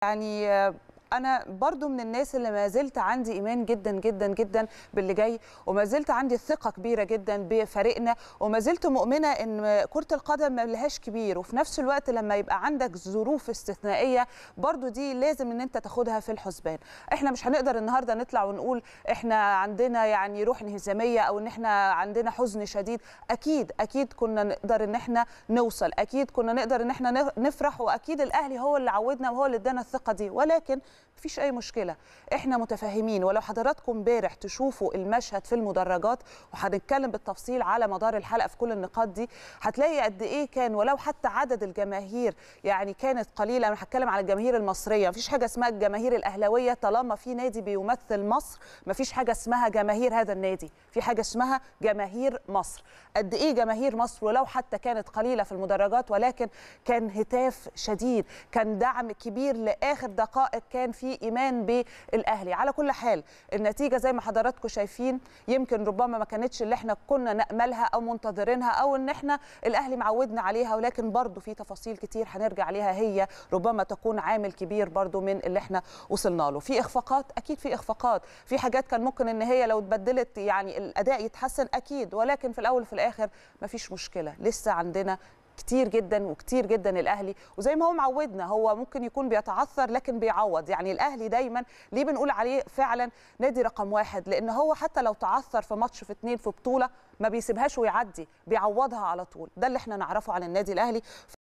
يعني انا برضو من الناس اللي ما زلت عندي ايمان جدا جدا جدا باللي جاي وما زلت عندي ثقه كبيره جدا بفريقنا وما زلت مؤمنه ان كره القدم ما لهاش كبير وفي نفس الوقت لما يبقى عندك ظروف استثنائيه برضو دي لازم ان انت تاخدها في الحسبان احنا مش هنقدر النهارده نطلع ونقول احنا عندنا يعني روح انهزاميه او ان احنا عندنا حزن شديد اكيد اكيد كنا نقدر ان احنا نوصل اكيد كنا نقدر ان احنا نفرح واكيد الاهلي هو اللي عودنا وهو اللي ادانا الثقه دي ولكن مفيش اي مشكله احنا متفاهمين ولو حضراتكم امبارح تشوفوا المشهد في المدرجات وهنتكلم بالتفصيل على مدار الحلقه في كل النقاط دي هتلاقي قد ايه كان ولو حتى عدد الجماهير يعني كانت قليله انا هتكلم على الجماهير المصريه مفيش حاجه اسمها الجماهير الاهلاويه طالما في نادي بيمثل مصر مفيش حاجه اسمها جماهير هذا النادي في حاجه اسمها جماهير مصر قد ايه جماهير مصر ولو حتى كانت قليله في المدرجات ولكن كان هتاف شديد كان دعم كبير لاخر دقائق كان في ايمان بالاهلي على كل حال النتيجه زي ما حضراتكم شايفين يمكن ربما ما كانتش اللي احنا كنا ناملها او منتظرينها او ان احنا الاهلي معودنا عليها ولكن برضو في تفاصيل كتير هنرجع عليها هي ربما تكون عامل كبير برضو من اللي احنا وصلنا له في اخفاقات اكيد في اخفاقات في حاجات كان ممكن ان هي لو اتبدلت يعني الاداء يتحسن اكيد ولكن في الاول وفي الاخر مفيش مشكله لسه عندنا كتير جدا وكتير جدا الاهلي وزي ما هو معودنا هو ممكن يكون بيتعثر لكن بيعوض يعني الاهلي دايما ليه بنقول عليه فعلا نادي رقم واحد لان هو حتى لو تعثر في ماتش في اتنين في بطوله ما بيسيبهاش ويعدي بيعوضها على طول ده اللي احنا نعرفه عن النادي الاهلي